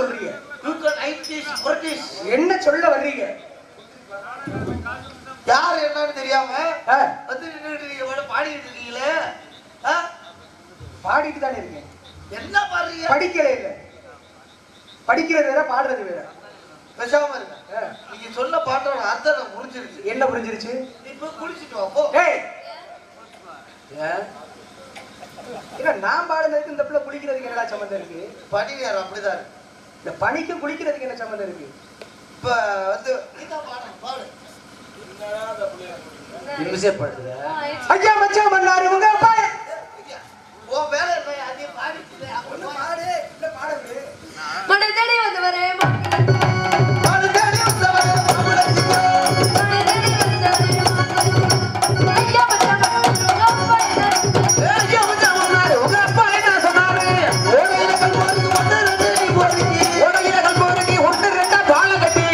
சொல்றீங்க You can nineties, forties. என்ன சொல்ல வர்றீங்க யார் என்னன்னு தெரியாம ஆ, வந்து நின்னுட்டு நீங்க பாட்டு பாடிட்டு இருக்கீங்களே ஆ? பாடிட்டு தானே இருக்கேன் என்ன பாடுறீங்க படிக்கல இல்ல படிக்கிறது வேற பாடுறது வேற பேசாம இருங்க ஆ, நீங்க சொல்ல பாட்டோட அர்த்தம் எனக்கு புரிஞ்சிருச்சு என்ன புரிஞ்சிருச்சு நீ போய் குளிச்சுட்டு வா போ ஏய் ஏன்? இல்ல நான் பாடுறதுக்கு இந்த பிள்ளை குளிக்கிறதுக்கு என்னடா சம்மந்தம் இருக்கு படிகார் அப்படிதான் இருக்கு இந்த பனிக்கு குளிக்கிறதுக்கு என்ன சம்மந்தம் இருக்கு இப்ப வந்து நீதான் பாடணும் பாடு நிமிஷப்படுத்துற ஐயா மச்சான் பண்ணாரு உங்க அப்பா ஐயா, உன் வேலை என்ன அதையும் பாடிட்டு ஒண்ணு பாடு இல்ல பாடுறது மனை தேடி வந்தவரே பாடு தேடி வந்தவரே, மாப்பிள்ளைக்கு மனை தேடி வந்தவரே ஐயா மச்சான் ஐயா, மச்சான் சொன்னாரு, உங்க அப்பா என்ன சொன்னாரு? ஓடையில கல்போருக்கு ஒண்ணு ரெண்டு நீ போடுறீங்க. ஓடையில கல்போருக்கு ஒண்ணு ரெண்டா பாலை கட்டி.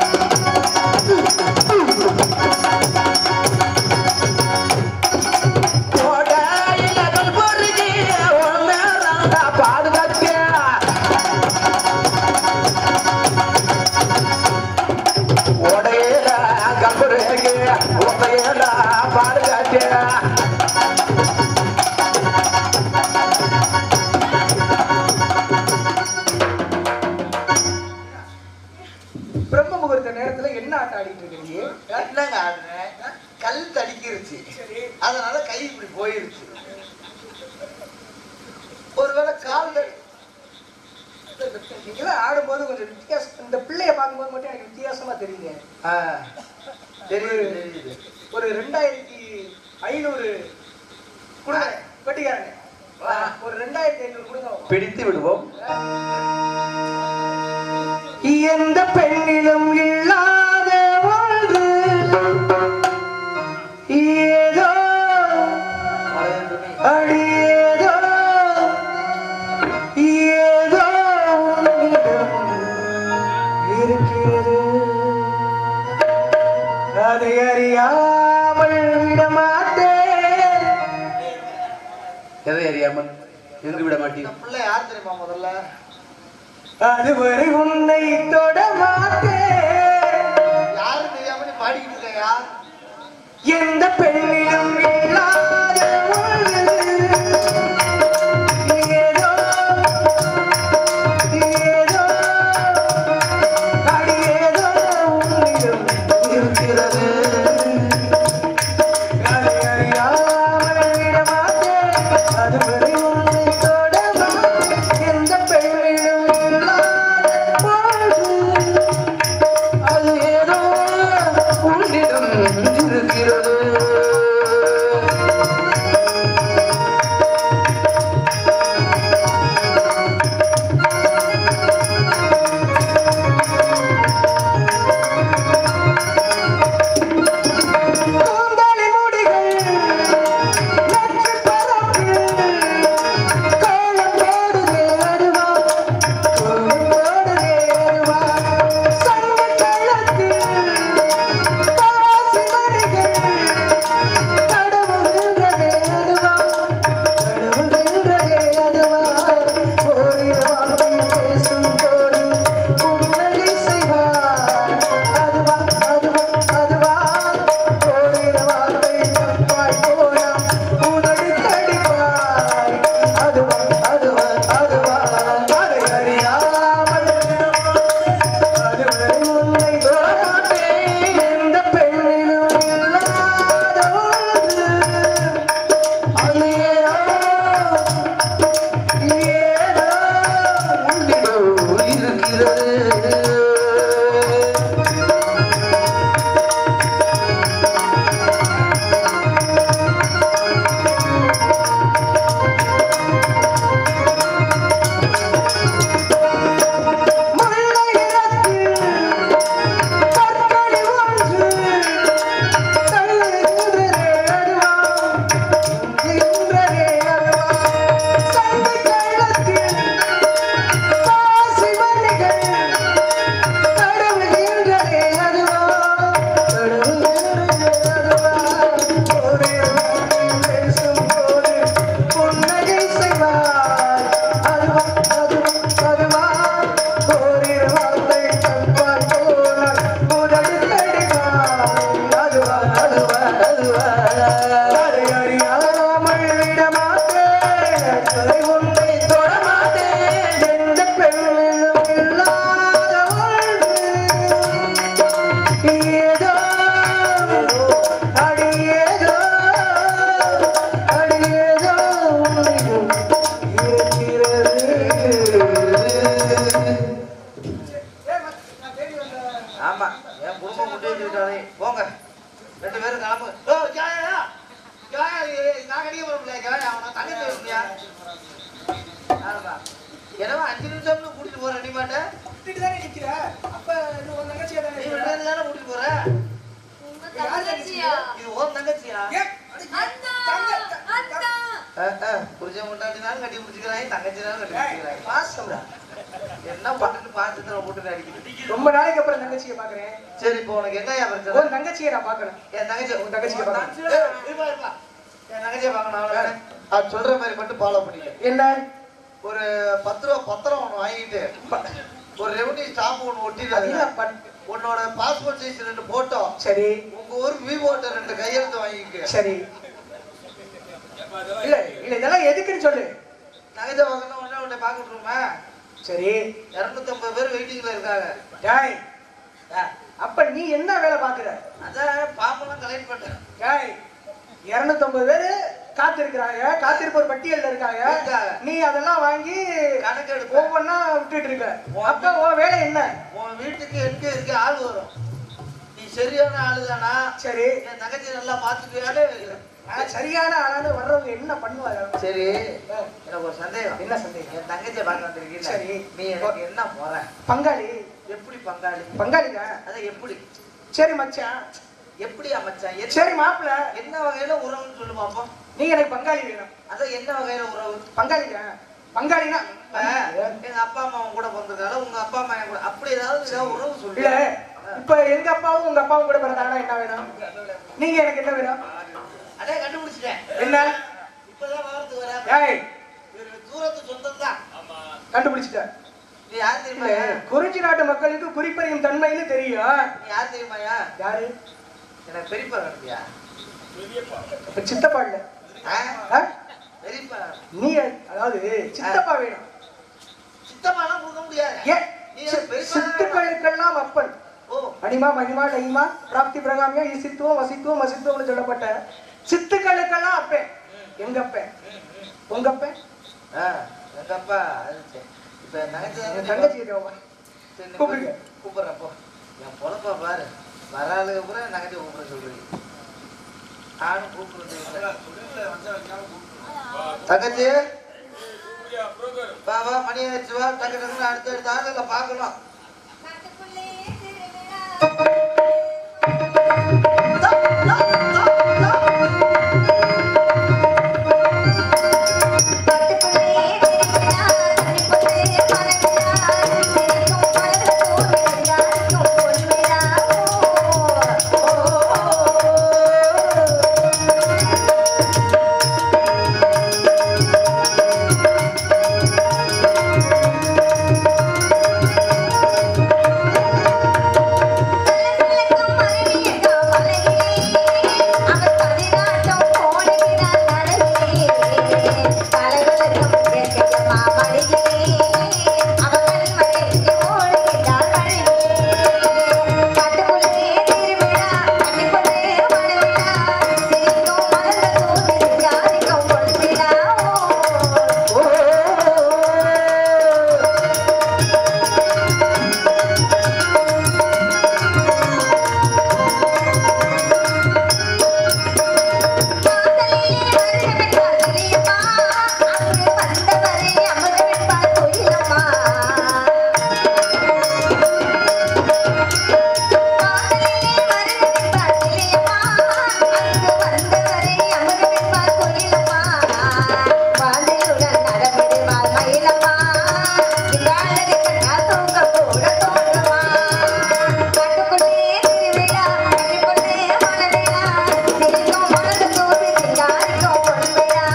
ஓடையில கல்போருக்கு ஒண்ணு ரெண்டா பால் கட்டி. ஓடையில கல்போருக்கு ஒத்தையில பால் கட்டி. பிரம்ம முகூர்த்த நேரத்துல என்ன ஆட்டம் ஆடிட்டு இருக்கீங்க என்னங்க ஆடுறேன் கல் தடிக்கிருச்சு அதனால கை இப்படி போயிருச்சு ஒருவேளை கால் தடி- நீங்களாம் ஆடும்போது கொஞ்சம் வித்தியாசம் இந்த பிள்ளைய பார்க்கும்போது மட்டும் எனக்கு வித்தியாசமா தெரியுங்க ஆ, தெரியுது தெரியுது ஒரு ரெண்டாயிரத்தி ஐநூறு கொடுங்க வெட்டிக்காரங்க ஆ, ஒரு ரெண்டாயிரத்தி ஐநூறு கொடுங்க பிடித்து விடுவோம் எந்த பெண்ணிலும் இல்லாத ஒன்று ஏதோ அடியேதோ ஏதோ உன்னிடம் இருக்கிறது அதை அறியாமல் விடமாட்டேன் எதை அறியாமல் எங்கு விட மாட்டீர் இந்த பிள்ளை யார் தெரியுமா முதல்ல அதுவரை உன்னை தொட மாட்டேன் யாரும் தெரியாம நீ பாடிக்கிட்டு இருக்கையா எந்த பெண்ணிலும் இல்லாத ஒன்று ஏதோ ஏதோ அடி ஏதோ உன்னிடம் இருக்கிறது அதை அறியாமல் விடமாட்டேன். அதுவரை உன்னை தொட மாட்டேன். எந்த பெண்ணிலும் இல்லாத ஒன்று அது ஏதோ உன்னிடம் இருக்கிறது தங்கச்சியா இது ஓன் தங்கச்சியா அண்ணா அண்ணா அஹ், அஹ், புருஷன் முட்டாட்டினாலும் கட்டி பிடிச்சிக்கிறாங்க தங்கச்சினாலும் கட்டி பிடிச்சிக்கிறாங்க பாசம்டா என்ன போட்டுட்டு பாத்துட்டு போட்டுட்டு அடிக்குது ரொம்ப நாளைக்கு அப்புறம் தங்கச்சியை பாக்குறேன் சரி இப்போ உனக்கு என்னையா பிரச்சனை உன் தங்கச்சியை நான் பாக்கணும் என் தங்கச்சி உன் தங்கச்சியை பார்க்கணும். ஏய், இருப்பா, இருப்பா. என் தங்கச்சியை பார்க்கணும் அவ்வளவுதானே? அது சொல்ற மாதிரி மட்டும் ஃபாலோ பண்ணிக்க என்ன ஒரு பத்து ரூபா பத்திரம் ஒண்ணு வாங்கிட்டு ஒரு ரெவன்யூ ஸ்டாம்ப் ஒண்ணு அது ஒட்டிடுறாங்க என்ன பண்- உன்னோட பாஸ்போர்ட் சைஸ் ரெண்டு போட்டோ சரி உங்க ஊர் விவோட்ட ரெண்டு கையெழுத்து வாங்கிக்க சரி இல்ல இல்ல இதெல்லாம் எதுக்குன்னு சொல்லு நகைச்ச வாங்கணும் உடனே உன்னை பார்க்கட்டுருமா சரி இரநூத்தம்பது பேர் வெயிட்டிங்ல இருக்காங்க டேய் அப்ப நீ என்ன வேலை பாக்குற அதான் பாம்பெல்லாம் கலெக்ட் பண்றேன் டேய் இருநூத்தம்பது பேரு காத்திருக்கிறாங்க காத்திருப்போர் பட்டியல்ல இருக்காங்க இருக்காங்க. நீ அதெல்லாம் வாங்கி கணக்கு எடுப்போம் ஒவ்வொன்னா விட்டுட்டு இருக்க அப்ப உன் வேலை என்ன உன் வீட்டுக்கு எங்க இருக்க ஆள் வரும் நீ சரியான ஆளுதானா சரி என் தங்கச்சி நல்லா பாத்துக்கியாடு நான் சரியான ஆளான வர்றவங்க என்ன பண்ணுவாங்க சரி எனக்கு ஒரு சந்தேகம் என்ன சந்தேகம் என் தங்கச்சியை பார்க்க வந்திருக்கீல்ல சரி. நீ எனக்கு என்ன போற பங்காளி எப்படி பங்காளி பங்காளிங்க அதான் எப்படி சரி மச்சான் எப்படி அமைச்சான் என்ன- சரி மாப்பிள்ள என்ன வகையில உறவுன்னு சொல்லு பாப்போம் நீ எனக்கு பங்காளி வேணும் அதான் என்ன வகையில உறவு பங்காளிங்க பங்காளினா இப்ப எங்க அப்பா அம்மா உன் கூட பிறந்திருக்காங்க உங்க அப்பா அம்மா என் கூட அப்படி ஏதாவது ஏதாவது உறவு இல்ல சொல்லு இப்ப எங்க அப்பாவும் உங்க அப்பாவும் கூட பிறந்தாங்கன்னா என்ன வேணும் நீங்க எனக்கு என்ன வேணும் அடே கண்டுபிடிச்சிட்டேன் என்ன இப்பதான் வாரத்துக்கு வராம ஏய் இவரு தூரத்து சொந்தம் தான் கண்டுபிடிச்சிட்ட நீ யார் இல்ல தெரியுமாயா குறிஞ்சி நாட்டு மக்களுக்கு குறிப்பறியும் தன்மைன்னு தெரியும் நீ யார் தெரியுமாயா யாரு எனக்கு பெரியப்பா நடத்தியா இப்ப சித்தப்பா இல்ல ஆ? பெரியப்பா நீ அதாவது சித்தப்பா வேணும் சித்தப்பாலாம் கொடுக்க முடியாது ஏன் நீ எனக்கு பெரியப்பா சித்துக்களுக்கெல்லாம் அப்பன் ஓ அனிமா மகிமா நகிமா பிராப்தி பிரகாமியா இசித்துவம் வசித்துவம் வசித்துவம்னு சொல்லப்பட்ட சித்துக்களுக்கெல்லாம் அப்பேன் எங்க அப்பேன் உங்க அப்பேன் ஆ, எங்க அப்பா அது சரி. இப்ப என் தங்கச்சி என் தானே தங்கச்சி இருக்காவா சரி, நீ கூப்பிடுங்க. போய் கூப்பிடுறேன் போ என் பொழப்பா பாரு வராளுக்கு கூட என் தங்கச்சி கூப்பிட சொல்றீங்க நானும் கூப்பிடுறேன் தங்கச்சி வா வா மணி ஆயிடுச்சு வா டக்கு டக்குன்னு அடுத்த அடுத்த ஆளுல பார்க்கணும் காட்டுக்குள்ளே திருவிழா காட்டுக்குள்ளே திருவிழா தனிப்பட்டு மனவிழா சிரிக்கும் மலர் பூவிழா பொன்விழா கலகலக்கும் மரணியக்கா மலையிலே அவர் பதினாட்டம் போடுகிறார் நடையிலே கலகலக்கும் இயற்கையம்மா மலையிலே அவர் கண்மலைக்கு ஓடுகிறார் மழையிலே காட்டுக்குள்ளே திருவிழா கண்ணுக்குள்ளே மனவிழா சிரிக்கும் மலர்ந்த தூவி ஜாதிக்கும் பொன்விழா காதலிலே வருஷமென்றால் கிளியம்மா அங்கு வந்தவரே அமுதமென்பால் குயிலம்மா காதலிலே வருஷமென்றால் கிளியம்மா அங்கு வந்தவரே அமுதமென்பால் குயிலம்மா வாழையுடன் நடமிடுவாள் மயிலம்மா இந்த அழகு கண்டால் தூங்க கூட தோன்றுமா காட்டுக்குள்ளே திருவிழா கண்ணுக்குள்ளே மனவிழா சிரிக்கும் மனது தூவி சிங்காரிக்கும் பொன்விழா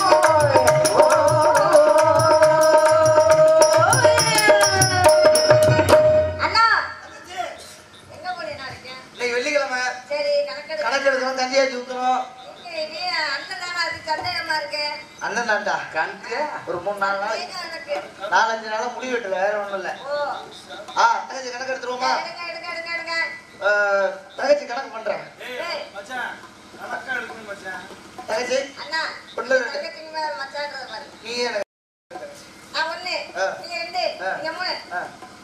அண்ணா எங்க போறீங்க இருக்கேன் இன்னைக்கு வெள்ளிக்கிழமை சரி கணக்கெடு கணக்கெடுக்கணும் கஞ்சியாச்சு ஊத்தணும் நீ அண்ணன் தானே அது சந்தேகமா இருக்கு அண்ணன் தான்டா கணக்கு ஒரு மூணு நாலு நாள் ஏங்க எனக்கு நாலஞ்சு நாளா முடி வெட்டல வேற ஒண்ணும் இல்ல ஓ ஆ தங்கச்சி கணக்கு எடுத்துருவோமா எடுங்க எடுங்க எடுங்க எடுங்க ஆ, தங்கச்சி கணக்கு பண்றேன் ஏய், தங்கச்சி அண்ணா உள்ள ரெண்டு. தங்கச்சிங்க மேல மச்சான்றது பாரு நீ எனக்கு நான் ஒண்ணு ஆ. நீங்க ரெண்டு ஆ. நீங்க மூணு ஆ.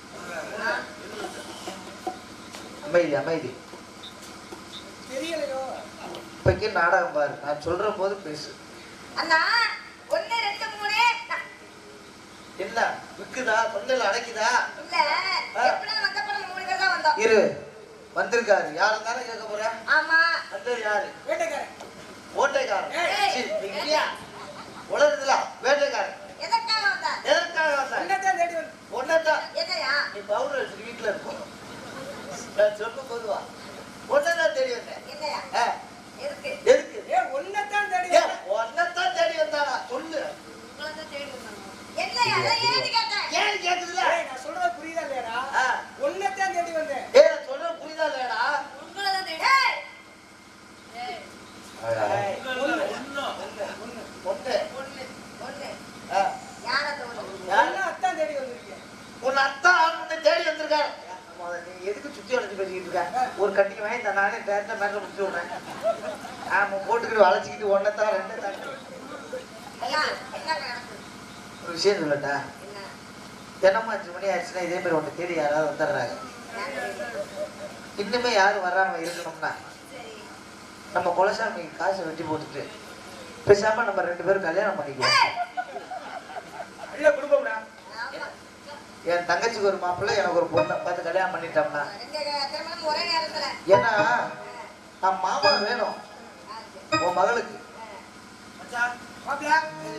அமைதி அமைதி தெரியலையோ இப்போக்கே நாடகம் பாரு நான் சொல்ற போது பேசு அண்ணா ஒண்ணு ரெண்டு மூணு நா- என்ன விக்குதா தொண்டையில அடைக்குதா இல்ல எப்படி வந்த படம் மூணு பேர் தான் வந்தோம் இரு வந்திருக்காரு யாரும் தானே கேட்க போற ஆமா அந்த யாரு வேட்டைக்காரன் ஓட்டைக்காரன் ஏய். சீ, விக்கியா உலகத்துல வேட்டைக்காரன் எதற்காக வந்த எதற்காக வந்த என்னத்தான் தேடி வந்து ஒன்னதான் என்னையா நீ பவுடர் வச்சுட்டு வீட்டுல இருக்கும் நான் சொல்லும் பொதுவா ஒன்னதான் தேடி வந்தேன் என்னையா ஆ, எதுக்கு எதுக்கு ஏ ஒன்னத்தான் தேடி ஏன் ஒன்னதான் தேடி வந்தானா சொல்லு உங்களை தான் தேடி வந்தாங்க என்னையா அதை ஏன்னு கேட்டேன் ஏன் கேக்குதுல ஏய் நான் சொல்றது புரியுதா இல்லையாடா ஆ. ஒன்னத்தான் தேடி வந்தேன் ஏய் நான் சொல்றது புரியுதா இல்லையாடா உங்களை தான் தேடி ஏய்! ஏய், ஏய், ஒண்ணு. ஒண்ணு ஒண்ணு ஒண்ணு ஆ, யார் அந்த ஒண்ணு யாரு? ஒன்னத்தான் தேடி வந்திருக்கேன் உன் அத்தா உன்னை தேடி வந்திருக்காரு முதல்ல நீ எதுக்கு சுத்தி வளைச்சு பேசிக்கிட்டு இருக்க ஒரு கட்டிக்கு வாங்கி இந்த நானே டேரக்டா மேல முடிச்சு விடுறேன் ஆமா போட்டுக்கிட்டு வளைச்சிக்கிட்டு ஒன்னத்தான் ரெண்டத்தான் ஐயா என்ன நடக்குது ஒரு விஷயம் சொல்லட்டா என்ன தினமும் அஞ்சு மணி ஆயிடுச்சுன்னா இதே மாதிரி ஒன்று தேடி யாராவது வந்துடுறாங்க யாரு? இன்னுமே யாரும் வராம இருக்கணும்னா சரி நம்ம குலசாமிக்கு காசை வெட்டி போட்டுட்டு பேசாம நம்ம ரெண்டு பேரும் கல்யாணம் பண்ணிக்குவோம் ஏய்! நல்ல குடும்பம்டா ஆமா. என் தங்கச்சிக்கு ஒரு மாப்பிள்ளை எனக்கு ஒரு பொண்ணை பார்த்து கல்யாணம் பண்ணிட்டோம்னா ரெண்டு திருமணம் ஒரே நேரத்துல ஏன்னா நான் மாமா வேணும் ஆ, சரி. உன் மகளுக்கு ஆ. மாப்பிள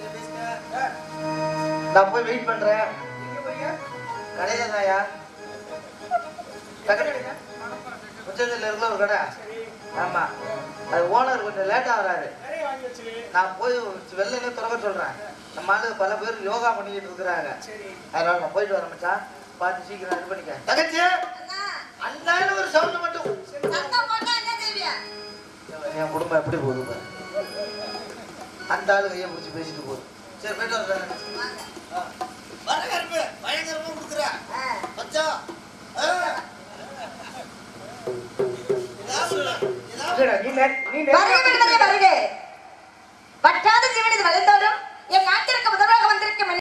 நான் போய் வெயிட் பண்றேன் எங்க போறீங்க கடையில தான்யா கடை உச்சத்தில் இருக்கிற ஒரு கடை சரி ஆமா அது ஓனர் கொஞ்சம் லேட்டா வராரு நிறைய வாங்கி வச்சிரு நான் போய் வெள்ளனே திறக்க சொல்றேன் நம்ம ஆளு பல பேர் யோகா பண்ணிக்கிட்டு இருக்கிறாங்க சரி அதனால நான் போயிட்டு வரேன் மச்சான் பார்த்து சீக்கிரம் இது பண்ணிக்க தங்கச்சி அண்ணா, அண்ணான்னு ஒரு சவுண்ட் மட்டும் சத்தம் போட்டா என்ன செய்வியா? என் குடும்பம் எப்படி போகுது பாரு அந்த ஆளு கையை பிடிச்சி பேசிட்டு போகுது சரி போயிட்டு வரேன் வாங்க. வர கருப்பு பயங்கரமா கொடுக்குறா ஆ. மச்சான் ஆ. ஏதாவது ஒண்ணு, ஏதாவது இல்லடா, நீ நெ- நீ நெ- வருகை விடுதலை